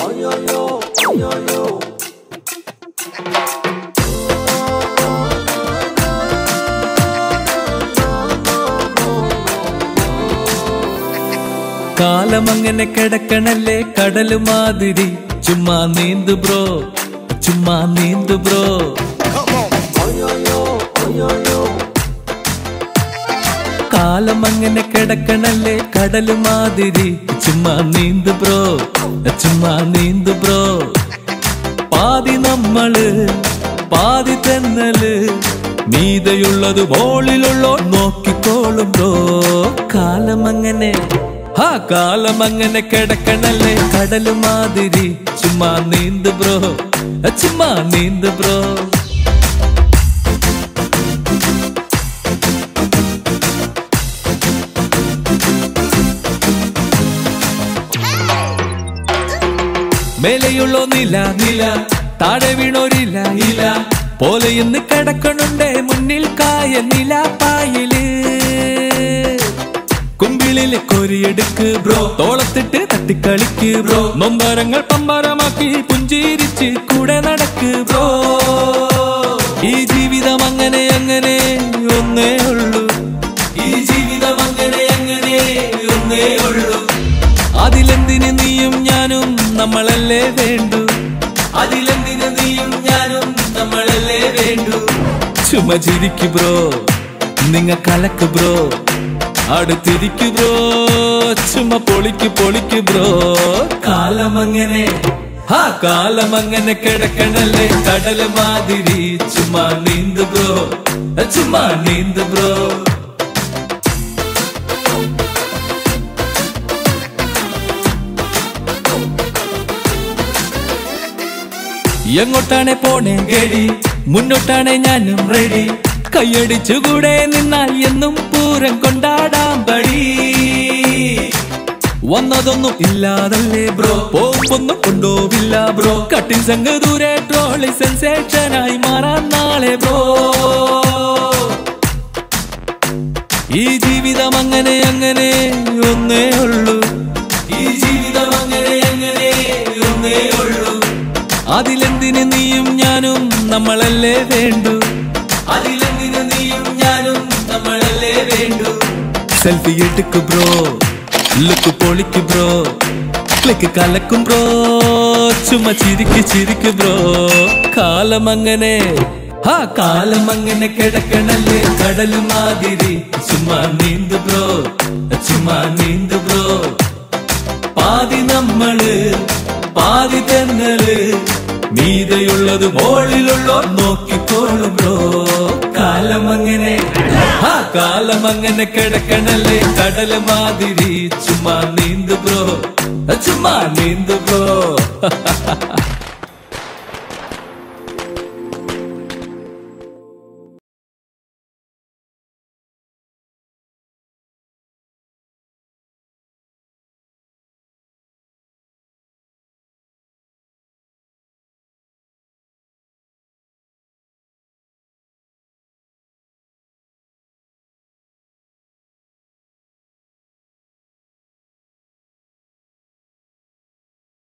കാലം അങ്ങനെ കിടക്കണല്ലേ കടല് മാതിരി ചുമ്മാ നീന്തു ബ്രോ ചുമ്മാ നീന്തു ബ്രോ കാലം അങ്ങനെ കിടക്കണല്ലേ കടല് മാതിരി ചുമ്മാ നീന്തു ബ്രോ ചുമ്മാ നീന്തു ബ്രോ പാതി നമ്മള് പാതി തെന്നല് മീതയുള്ളത് മോളിലുള്ളോ നോക്കിക്കോളും ബ്രോ കാലം അങ്ങനെ ഹാ കാലം അങ്ങനെ കിടക്കണല്ലേ കടല് മാതിരി ചുമ്മാ നീന്തു ബ്രോ ചുമ്മാ നീന്തു ബ്രോ മേലെയുള്ളോ നില നില താഴെ വീണോരില്ല ഇല പോലെ ഇന്ന് കിടക്കണുണ്ടേ മുന്നിൽ കായ നില പായല് കുമ്പിളിലെ കൊരിയെടുക്ക് ബ്രോ തോളത്തിട്ട് തട്ടിക്കളിക്ക് ബ്രോ നൊമ്പരങ്ങൾ പമ്പരമാക്കി പുഞ്ചിരിച്ച് കൂടെ നടക്ക് ബ്രോ ഈ ജീവിതം അങ്ങനെ അങ്ങനെ ഒന്നേ ഉള്ളൂ ഈ ജീവിതം അങ്ങനെ അങ്ങനെ ഒന്നേ ഉള്ളൂ അതിലെന്തിന് നീയും ഞാനും നമ്മളല്ലേ വേണ്ടു അതിലെന്തിന് നീയും ഞാനും നമ്മളല്ലേ വേണ്ടു ചുമ ചിരിക്കു ബ്രോ നിങ്ങ കലക്ക് ബ്രോ അടുത്തിരിക്കു ബ്രോ ചുമ പൊളിക്ക് പൊളിക്ക് ബ്രോ കാലം അങ്ങനെ ആ കാലം അങ്ങനെ കിടക്കണല്ലേ കടല് മാതിരി ചുമ്മാ നീന്തു ബ്രോ ചുമ്മാ നീന്തു ബ്രോ എങ്ങോട്ടാണ് പോണേ ഗടി മുന്നോട്ടാണ് ഞാനും റെഡി കൈയടിച്ചുകൂടെ നിന്നാൽ എന്നും പൂരം കൊണ്ടാടാം പടി വന്നതൊന്നും ഇല്ലാതല്ലേ ബ്രോ പോകുമ്പൊന്നും കൊണ്ടോവില്ല ബ്രോ കട്ടിങ് സംഘ ദൂരെ ട്രോളി സെൻസേഷനായി മാറാൻ നാളെ ബ്രോ ഈ ജീവിതം അങ്ങനെ അങ്ങനെ ഒന്നേ ഉള്ളൂ ഈ ജീവിതം അങ്ങനെ അങ്ങനെ ഒന്നേ ഉള്ളൂ അതിലെന്തിന് നീയും ഞാനും നമ്മളല്ലേ വേണ്ടു അതിലെന്തിന് നീയും ഞാനും നമ്മളല്ലേ വേണ്ടു സെൽഫി എടുക്കു ബ്രോ ലുക്ക് പൊളിക്ക് ബ്രോ ക്ലിക്ക് കലക്കും ബ്രോ ചുമ ചിരിക്ക് ചിരിക്ക് ബ്രോ കാലം അങ്ങനെ ആ കാലം അങ്ങനെ കിടക്കണല്ലേ കടല് മാതിരി ചുമ്മാ നീന്തു ബ്രോ ചുമ്മാ നീന്തു ബ്രോ പാതി നമ്മള് പാതി തെന്നല് മീതയുള്ളത് മോളിലുള്ളോ നോക്കിക്കോളും ബ്രോ കാലം അങ്ങനെ ആ കാലം അങ്ങനെ കിടക്കണല്ലേ കടല് മാതിരി ചുമ്മാ നീന്തു ബ്രോ ചുമ്മാ നീന്തു ബ്രോ